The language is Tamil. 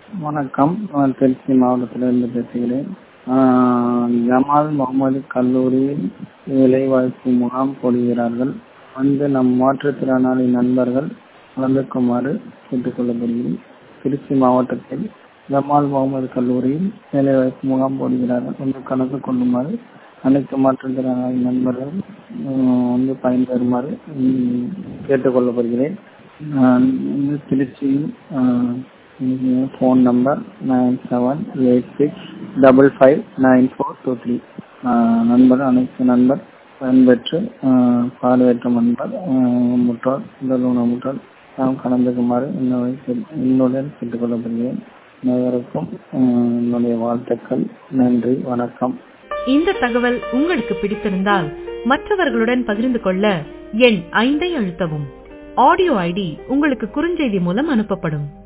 வணக்கம் நான் திருச்சி மாவட்டத்திலிருந்து பேசுகிறேன் ஆஹ் ஜமால் முகமது கல்லூரியில் வேலைவாய்ப்பு முகாம் போடுகிறார்கள் வந்து நம் மாற்றுத்திறனாளி நண்பர்கள் கலந்துக்குமாறு கேட்டுக்கொள்ளப்படுகிறேன் திருச்சி மாவட்டத்தில் ஜமால் முகமது கல்லூரியில் வேலைவாய்ப்பு முகாம் போடுகிறார்கள் வந்து கலந்து கொள்ளுமாறு அனைத்து மாற்றுத்திறனாளி நண்பர்கள் ஆஹ் வந்து பயன்பெறுமாறு ம், கேட்டுக்கொள்ளப்படுகிறேன் நான் வந்து திருச்சியில் phone number nine seven eight six double five nine four two three நண்பர் அனைத்து நண்பர் பயன்பெற்று ஆஹ் பார்வையற்ற நண்பர் ஆஹ் முற்றோர் உடல் ஊனமுற்றோர் நாம் கலந்துக்குமாறு என்னுடைய கேட்- என்னுடன் கேட்டுக்கொள்ளப்படுகிறேன் அனைவருக்கும் ஆஹ் என்னுடைய வாழ்த்துக்கள் நன்றி வணக்கம் இந்த தகவல் உங்களுக்கு பிடித்திருந்தால் மற்றவர்களுடன் பகிர்ந்து கொள்ள எண் ஐந்தை அழுத்தவும் ஆடியோ ஐடி உங்களுக்கு குறுஞ்செய்தி மூலம் அனுப்பப்படும்